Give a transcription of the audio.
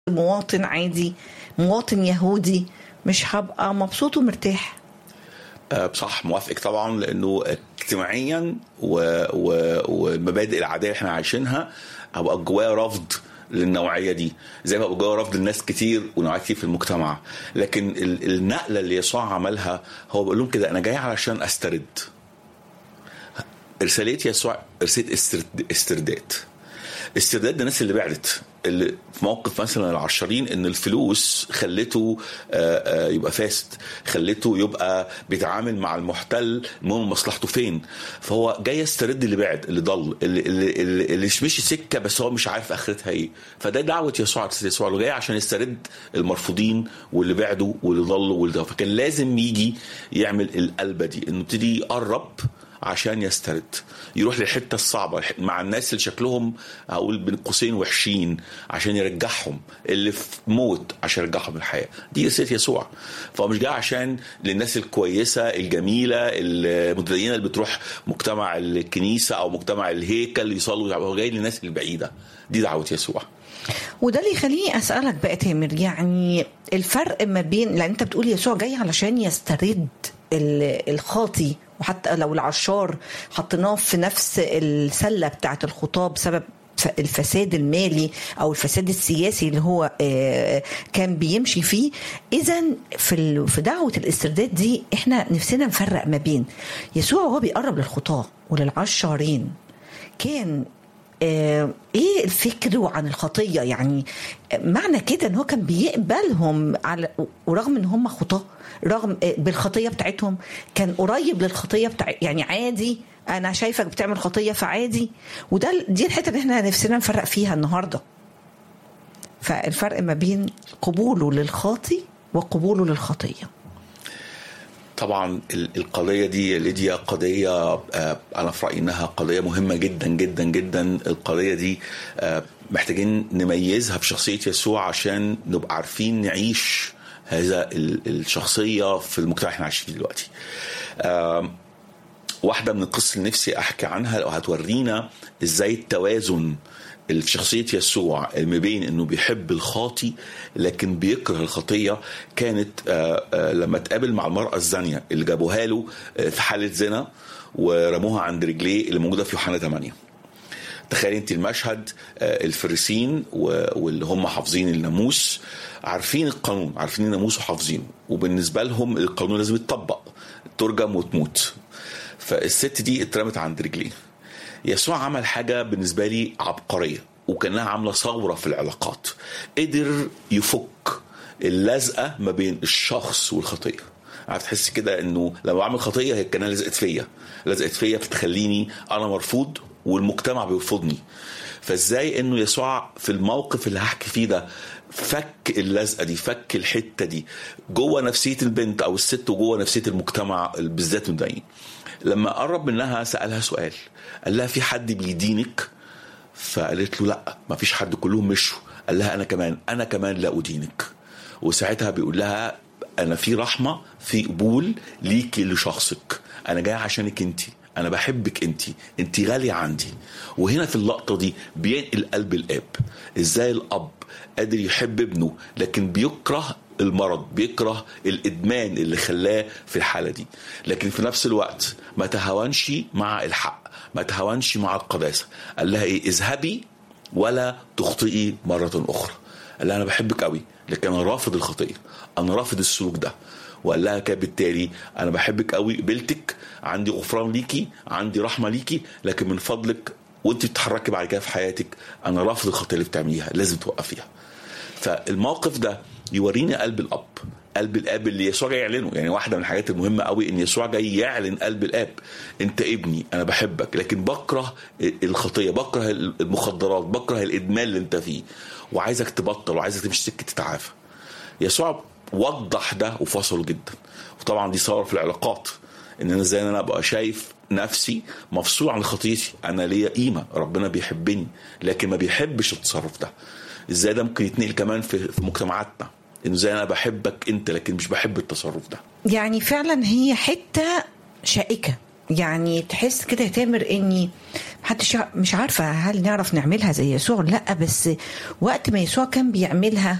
مواطن عادي مواطن يهودي مش هبقى مبسوط ومرتاح آه، صح موافقك طبعا لانه اجتماعيا و... و... والمبادئ العاديه اللي احنا عايشينها هبقى جوايا رفض للنوعيه دي زي ما بقى جوايا رفض لناس كتير ونوعيات كتير في المجتمع لكن ال- النقله اللي يسوع عملها هو بيقول لهم كده انا جاي علشان استرد رسالة يسوع رسالة استرد- استرداد استرداد الناس اللي بعدت اللي في موقف مثلا العشرين ان الفلوس خلته آه، آه، يبقى فاسد خلته يبقى بيتعامل مع المحتل المهم مصلحته فين فهو جاي يسترد اللي بعد اللي ضل اللي, اللي, اللي, اللي مشي سكه بس هو مش عارف اخرتها ايه فده دعوه يسوع يسوع اللي جاي عشان يسترد المرفوضين واللي بعدوا واللي ضلوا واللي ضلوا. فكان لازم يجي يعمل القلبه دي انه يبتدي يقرب عشان يسترد يروح للحته الصعبه مع الناس اللي شكلهم هقول بين قوسين وحشين عشان يرجعهم اللي في موت عشان يرجعهم الحياه دي رساله يسوع فهو مش جاي عشان للناس الكويسه الجميله المتدينه اللي بتروح مجتمع الكنيسه او مجتمع الهيكل يصلوا هو جاي للناس البعيده دي دعوه يسوع وده اللي يخليني اسالك بقى تامر يعني الفرق ما بين لان انت بتقول يسوع جاي علشان يسترد ال- الخاطي وحتى لو العشار حطيناه في نفس السله بتاعت الخطاه بسبب ف- الفساد المالي او الفساد السياسي اللي هو آه، كان بيمشي فيه اذا في ال- في دعوه الاسترداد دي احنا نفسنا نفرق ما بين يسوع وهو بيقرب للخطاه وللعشارين كان آه، ايه الفكر عن الخطيه يعني آه، معنى كده ان هو كان بيقبلهم على ورغم ان هم خطاه رغم آه، بالخطيه بتاعتهم كان قريب للخطيه بتاع يعني عادي انا شايفك بتعمل خطيه فعادي وده دي الحته اللي احنا نفسنا نفرق فيها النهارده فالفرق ما بين قبوله للخاطي وقبوله للخطيه طبعا ال- القضيه دي ليديا قضيه آه، انا في رايي انها قضيه مهمه جدا جدا جدا القضيه دي آه، محتاجين نميزها في شخصيه يسوع عشان نبقى عارفين نعيش هذا ال- الشخصيه في المجتمع اللي احنا عايشين فيه دلوقتي آم، واحده من القصص اللي نفسي احكي عنها لو هتورينا ازاي التوازن اللي في شخصيه يسوع ما بين انه بيحب الخاطي لكن بيكره الخطيه كانت آه، آه، لما اتقابل مع المراه الزانيه اللي جابوها له آه، في حاله زنا ورموها عند رجليه اللي موجوده في يوحنا 8 تخيل انت المشهد آه، الفريسين و- واللي هم حافظين الناموس عارفين القانون عارفين الناموس وحافظينه وبالنسبه لهم القانون لازم يتطبق ترجم وتموت فالست دي اترمت عند رجليه يسوع عمل حاجه بالنسبه لي عبقريه وكانها عامله ثوره في العلاقات قدر يفك اللزقه ما بين الشخص والخطيه عارف تحس كده انه لما بعمل خطيه هي كانها لزقت فيا لزقت فيا بتخليني انا مرفوض والمجتمع بيرفضني فازاي انه يسوع في الموقف اللي هحكي فيه ده فك اللزقه دي فك الحته دي جوه نفسيه البنت او الست وجوه نفسيه المجتمع بالذات المدين لما قرب منها سالها سؤال قال لها في حد بيدينك فقالت له لا ما فيش حد كلهم مشوا قال لها انا كمان انا كمان لا ادينك وساعتها بيقول لها انا في رحمه في قبول ليكي لشخصك انا جاي عشانك انت انا بحبك انت انت غاليه عندي وهنا في اللقطه دي بينقل قلب الاب ازاي الاب قادر يحب ابنه لكن بيكره المرض بيكره الادمان اللي خلاه في الحاله دي لكن في نفس الوقت ما تهاونش مع الحق ما تهاونش مع القداسه قال لها ايه اذهبي ولا تخطئي مره اخرى قال لها انا بحبك قوي لكن انا رافض الخطيه انا رافض السلوك ده وقال لها كده بالتالي انا بحبك قوي قبلتك عندي غفران ليكي عندي رحمه ليكي لكن من فضلك وانت بتتحركي بعد كده في حياتك انا رافض الخطيه اللي بتعمليها لازم توقفيها فالموقف ده يوريني قلب الاب قلب الاب اللي يسوع جاي يعلنه يعني واحده من الحاجات المهمه قوي ان يسوع جاي يعلن قلب الاب انت ابني انا بحبك لكن بكره الخطيه بكره المخدرات بكره الادمان اللي انت فيه وعايزك تبطل وعايزك تمشي سكه تتعافى يسوع وضح ده وفصله جدا وطبعا دي ثوره في العلاقات ان انا ازاي انا ابقى شايف نفسي مفصول عن خطيتي انا ليا قيمه ربنا بيحبني لكن ما بيحبش التصرف ده ازاي ده ممكن يتنقل كمان في, في مجتمعاتنا انه ازاي انا بحبك انت لكن مش بحب التصرف ده يعني فعلا هي حته شائكه يعني تحس كده يا تامر اني محدش يع- مش عارفه هل نعرف نعملها زي يسوع ولا لا بس وقت ما يسوع كان بيعملها